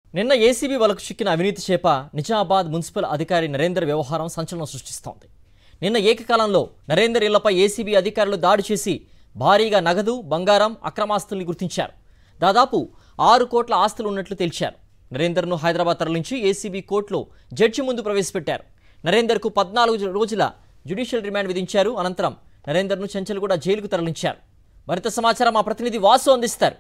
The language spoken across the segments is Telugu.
నిన్న ఏసీబీ వలకు చిక్కిన అవినీతి చేప నిజామాబాద్ మున్సిపల్ అధికారి నరేందర్ వ్యవహారం సంచలనం సృష్టిస్తోంది నిన్న ఏకకాలంలో నరేందర్ ఇళ్లపై ఏసీబీ అధికారులు దాడి చేసి భారీగా నగదు బంగారం అక్రమాస్తుల్ని గుర్తించారు దాదాపు ఆరు కోట్ల ఆస్తులు ఉన్నట్లు తేల్చారు నరేందర్ను హైదరాబాద్ తరలించి ఏసీబీ కోర్టులో జడ్జి ముందు ప్రవేశపెట్టారు నరేందర్కు పద్నాలుగు రోజుల జ్యుడిషియల్ రిమాండ్ విధించారు అనంతరం నరేందర్ను చెంచల్గూడ జైలుకు తరలించారు మరింత సమాచారం మా ప్రతినిధి వాసు అందిస్తారు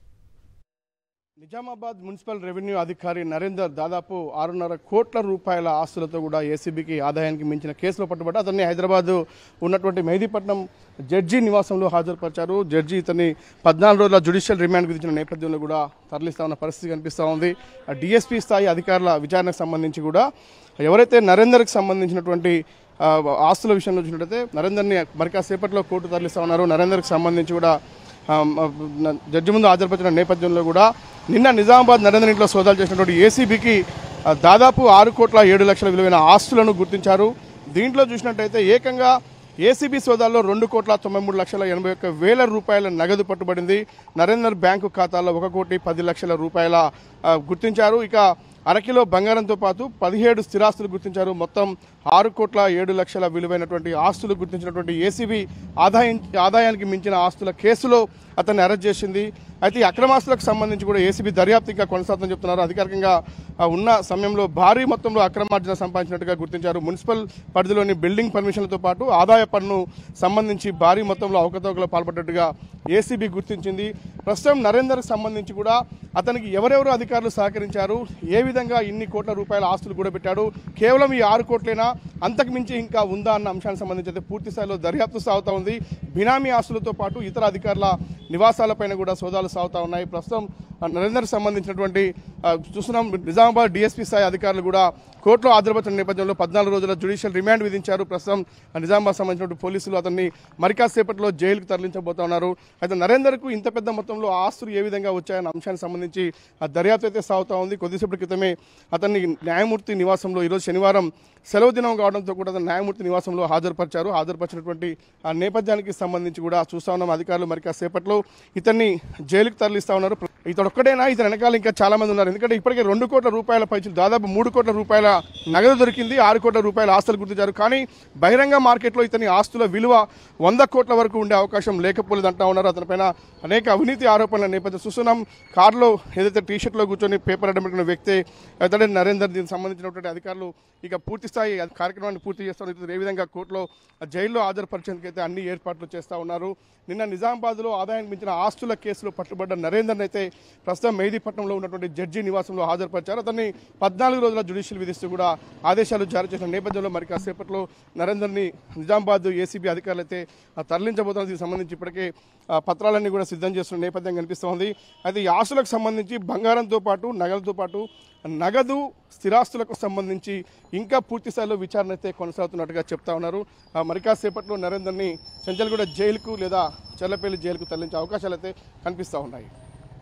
నిజామాబాద్ మున్సిపల్ రెవెన్యూ అధికారి నరేందర్ దాదాపు ఆరున్నర కోట్ల రూపాయల ఆస్తులతో కూడా ఏసీబీకి ఆదాయానికి మించిన కేసులో పట్టుబడి అతన్ని హైదరాబాద్ ఉన్నటువంటి మెహదీపట్నం జడ్జి నివాసంలో హాజరుపరిచారు జడ్జి ఇతన్ని పద్నాలుగు రోజుల జ్యుడిషియల్ రిమాండ్ విధించిన నేపథ్యంలో కూడా తరలిస్తా ఉన్న పరిస్థితి కనిపిస్తూ ఉంది డిఎస్పీ స్థాయి అధికారుల విచారణకు సంబంధించి కూడా ఎవరైతే నరేందర్కి సంబంధించినటువంటి ఆ, ఆస్తుల విషయంలో చూసినట్టయితే నరేందర్ని మరి కాసేపట్లో కోర్టు తరలిస్తా ఉన్నారు నరేందర్కి సంబంధించి కూడా ఆ, మ- జడ్జి ముందు హాజరుపరిచిన నేపథ్యంలో కూడా నిన్న నిజామాబాద్ నరేంద్ర ఇంట్లో సోదాలు చేసినటువంటి ఏసీబీకి దాదాపు ఆరు కోట్ల ఏడు లక్షల విలువైన ఆస్తులను గుర్తించారు దీంట్లో చూసినట్టయితే ఏకంగా ఏసీబీ సోదాల్లో రెండు కోట్ల తొంభై మూడు లక్షల ఎనభై ఒక్క వేల రూపాయల నగదు పట్టుబడింది నరేందర్ బ్యాంకు ఖాతాలో ఒక కోటి పది లక్షల రూపాయల ఆ, గుర్తించారు ఇక అరకిలో బంగారంతో పాటు పదిహేడు స్థిరాస్తులు గుర్తించారు మొత్తం ఆరు కోట్ల ఏడు లక్షల విలువైనటువంటి ఆస్తులు గుర్తించినటువంటి ఏసీబీ ఆదాయం ఆదాయానికి మించిన ఆస్తుల కేసులో అతన్ని అరెస్ట్ చేసింది అయితే ఈ అక్రమాస్తులకు సంబంధించి కూడా ఏసీబీ దర్యాప్తు ఇంకా కొనసాగుతుందని చెప్తున్నారు అధికారికంగా ఆ, ఉన్న సమయంలో భారీ మొత్తంలో అక్రమార్జన సంపాదించినట్టుగా గుర్తించారు మున్సిపల్ పరిధిలోని బిల్డింగ్ పర్మిషన్లతో పాటు ఆదాయ పన్ను సంబంధించి భారీ మొత్తంలో అవకతవకలు పాల్పడ్డట్టుగా ఏసీబీ గుర్తించింది ప్రస్తుతం నరేందర్కి సంబంధించి కూడా అతనికి ఎవరెవరు అధికారులు సహకరించారు ఏ విధంగా ఇన్ని కోట్ల రూపాయల ఆస్తులు కూడా పెట్టాడు కేవలం ఈ ఆరు కోట్లేనా అంతకు మించి ఇంకా ఉందా అన్న అంశానికి సంబంధించి అయితే పూర్తి స్థాయిలో దర్యాప్తు సాగుతా ఉంది బినామీ ఆస్తులతో పాటు ఇతర అధికారుల నివాసాలపైన కూడా సోదాలు సాగుతా ఉన్నాయి ప్రస్తుతం ఆ, నరేందర్ సంబంధించినటువంటి ఆ, చూస్తున్నాం నిజామాబాద్ డిఎస్పీ స్థాయి అధికారులు కూడా కోర్టులో హాజరుపరిచిన నేపథ్యంలో పద్నాలుగు రోజుల జ్యుడిషియల్ రిమాండ్ విధించారు ప్రస్తుతం ఆ, నిజామాబాద్ సంబంధించిన పోలీసులు అతన్ని మరికాసేపట్లో జైలుకు తరలించబోతా ఉన్నారు అయితే నరేందర్కు ఇంత పెద్ద మొత్తంలో ఆస్తులు ఏ విధంగా వచ్చాయన్న అంశానికి సంబంధించి ఆ దర్యాప్తు అయితే సాగుతా ఉంది కొద్దిసేపటి క్రితమే అతన్ని న్యాయమూర్తి నివాసంలో ఈరోజు శనివారం సెలవు దినం కావడంతో కూడా అతను న్యాయమూర్తి నివాసంలో హాజరుపరిచారు హాజరుపరిచినటువంటి ఆ నేపథ్యానికి సంబంధించి కూడా చూస్తా ఉన్నాం అధికారులు మరి కాసేపట్లో ఇతన్ని జైలుకు తరలిస్తా ఉన్నారు ఇతడు ఒక్కడేనా ఇతని వెనకాల ఇంకా చాలా మంది ఉన్నారు ఎందుకంటే ఇప్పటికే రెండు కోట్ల రూపాయల పైచులు దాదాపు మూడు కోట్ల రూపాయల నగదు దొరికింది ఆరు కోట్ల రూపాయల ఆస్తులు గుర్తించారు కానీ బహిరంగ మార్కెట్లో ఇతని ఆస్తుల విలువ వంద కోట్ల వరకు ఉండే అవకాశం లేకపోలేదు అంటా ఉన్నారు అతనిపైన అనేక అవినీతి ఆరోపణల నేపథ్యం చూస్తున్నాం కారులో ఏదైతే టీ షర్ట్లో కూర్చొని పేపర్ అడ్డం వ్యక్తి అతడే నరేందర్ దీనికి సంబంధించినటువంటి అధికారులు ఇక పూర్తి స్థాయి కార్యక్రమాన్ని పూర్తి చేస్తున్నారు ఏ విధంగా కోర్టులో జైల్లో హాజరుపరిచేందుకు అయితే అన్ని ఏర్పాట్లు చేస్తూ ఉన్నారు నిన్న నిజామాబాద్లో ఆదాయానికి మించిన ఆస్తుల కేసులో పట్టుబడ్డ నరేందర్ని అయితే ప్రస్తుతం మెహదీపట్నంలో ఉన్నటువంటి జడ్జి నివాసంలో హాజరుపరిచారు అతన్ని పద్నాలుగు రోజుల జ్యుడిషియల్ విధిస్తూ కూడా ఆదేశాలు జారీ చేసిన నేపథ్యంలో మరి కాసేపట్లో నరేందర్ని నిజామాబాద్ ఏసీబీ అధికారులు అయితే ఆ, తరలించబోతున్నారు దీనికి సంబంధించి ఇప్పటికే ఆ, పత్రాలన్నీ కూడా సిద్ధం చేస్తున్న నేపథ్యం కనిపిస్తోంది అయితే ఈ ఆస్తులకు సంబంధించి బంగారంతో పాటు నగలతో పాటు నగదు స్థిరాస్తులకు సంబంధించి ఇంకా పూర్తి స్థాయిలో విచారణ అయితే కొనసాగుతున్నట్టుగా చెప్తా ఉన్నారు ఆ, మరి కాసేపట్లో నరేందర్ని చెంచల్గూడ జైలుకు లేదా చెల్లపల్లి జైలుకు తరలించే అవకాశాలు అయితే కనిపిస్తూ ఉన్నాయి